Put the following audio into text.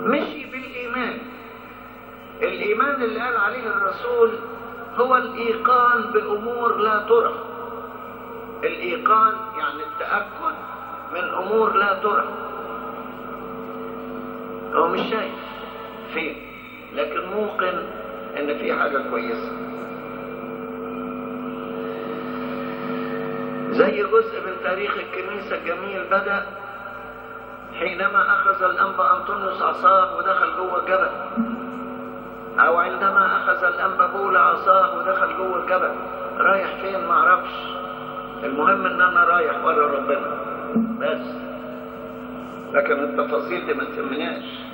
مشي بالإيمان الإيمان اللي قال عليه الرسول هو الإيقان بأمور لا ترى الإيقان يعني التأكد من أمور لا ترى هو مش شايف فين لكن موقن إن في حاجة كويسة زي جزء من تاريخ الكنيسة الجميل بدأ حينما أخذ الأنبا أنطونيوس عصاه ودخل جوه الجبل أو عندما أخذ الأنبا بولا عصاه ودخل جوه الجبل رايح فين معرفش المهم إن أنا رايح ورا ربنا بس لكن التفاصيل دي ما تهمناش